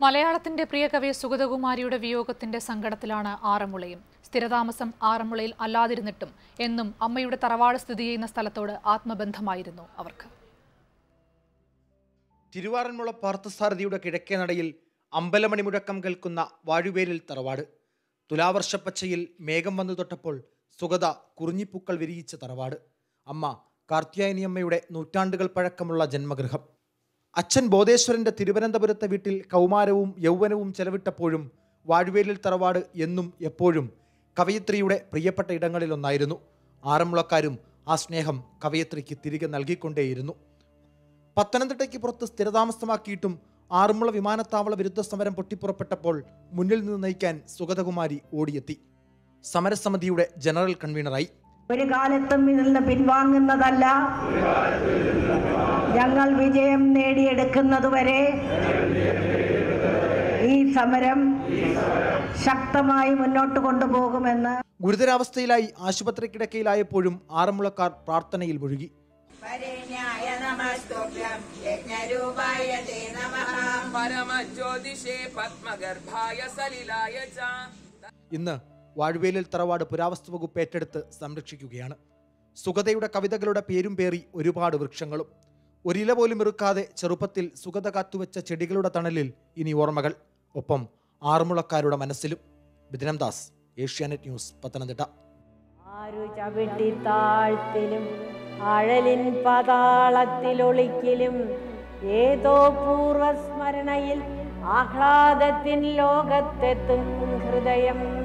മലയാളത്തിന്റെ പ്രിയ കവി സുഗതകുമാരിയുടെ വിയോഗത്തിന്റെ സങ്കടത്തിലാണ് ആറന്മുളയും സ്ഥിരതാമസം ആറന്മുളയിൽ അല്ലാതിരുന്നിട്ടും എന്നും അമ്മയുടെ തറവാട് സ്ഥിതി ചെയ്യുന്ന സ്ഥലത്തോട് ആത്മബന്ധമായിരുന്നു അവർക്ക് തിരുവാറന്മുള പാർത്ഥസാരഥിയുടെ കിഴക്കേ നടയിൽ അമ്പലമണി മുഴക്കം കേൾക്കുന്ന വാഴുവേലിൽ തറവാട് തുലാവർഷപ്പച്ചയിൽ മേഘം വന്നു തൊട്ടപ്പോൾ സുഗത കുറിഞ്ഞിപ്പൂക്കൾ വിരിയിച്ച തറവാട് അമ്മ കാർത്യായനിയമ്മയുടെ നൂറ്റാണ്ടുകൾ പഴക്കമുള്ള ജന്മഗൃഹം അച്ഛൻ ബോധേശ്വരന്റെ തിരുവനന്തപുരത്തെ വീട്ടിൽ കൗമാരവും യൗവനവും ചെലവിട്ടപ്പോഴും വാഴുവേലിൽ തറവാട് എന്നും എപ്പോഴും കവയിത്രിയുടെ പ്രിയപ്പെട്ട ഇടങ്ങളിലൊന്നായിരുന്നു ആറന്മുളക്കാരും ആ സ്നേഹം കവയിത്രിക്ക് തിരികെ നൽകിക്കൊണ്ടേയിരുന്നു പത്തനംതിട്ടയ്ക്ക് പുറത്ത് സ്ഥിരതാമസമാക്കിയിട്ടും ആറന്മുള വിമാനത്താവള വിരുദ്ധ സമരം പൊട്ടിപ്പുറപ്പെട്ടപ്പോൾ മുന്നിൽ നിന്ന് നയിക്കാൻ സുഗതകുമാരി ഓടിയെത്തി സമരസമിതിയുടെ ജനറൽ കൺവീനറായി ഒരു കാലത്തും ഇതിൽ നിന്ന് പിൻവാങ്ങുന്നതല്ല ഞങ്ങൾ വിജയം നേടിയെടുക്കുന്നതുവരെ ഈ സമരം ശക്തമായി മുന്നോട്ട് കൊണ്ടുപോകുമെന്ന് ഗുരുതരാവസ്ഥയിലായി ആശുപത്രി കിടക്കയിലായപ്പോഴും ആറന്മുളക്കാർ പ്രാർത്ഥനയിൽ മുഴുകി വരേണ്യായ നമസ്തുഭ്യം യജ്ഞരൂപായ തേ നമഃ പരമജ്യോതിഷേ പത്മഗർഭായ സലിലായ ച ഇന്ന് വാഴുവേലിൽ തറവാട് പുരാവസ്തു വകുപ്പ് ഏറ്റെടുത്ത് സംരക്ഷിക്കുകയാണ് സുഗതയുടെ കവിതകളുടെ പേരും പേറി ഒരുപാട് വൃക്ഷങ്ങളും ഒരില പോലും ഇറുക്കാതെ ചെറുപ്പത്തിൽ സുഗത കാത്തുവെച്ച ചെടികളുടെ തണലിൽ ഇനി ഓർമ്മകൾ ഒപ്പം ആറന്മുളക്കാരുടെ മനസ്സിലും ബിദിനം ദാസ് ഏഷ്യാനെറ്റ് ന്യൂസ് പത്തനംതിട്ട ആരു ചവിട്ടി താഴ്ത്തിലും അഴലിൻ പതാളത്തിലൊളിക്കിലും ഏതോ പൂർവസ്മരണയിൽ ആഹ്ലാദത്തിൻ ലോകത്തെത്തും ഹൃദയം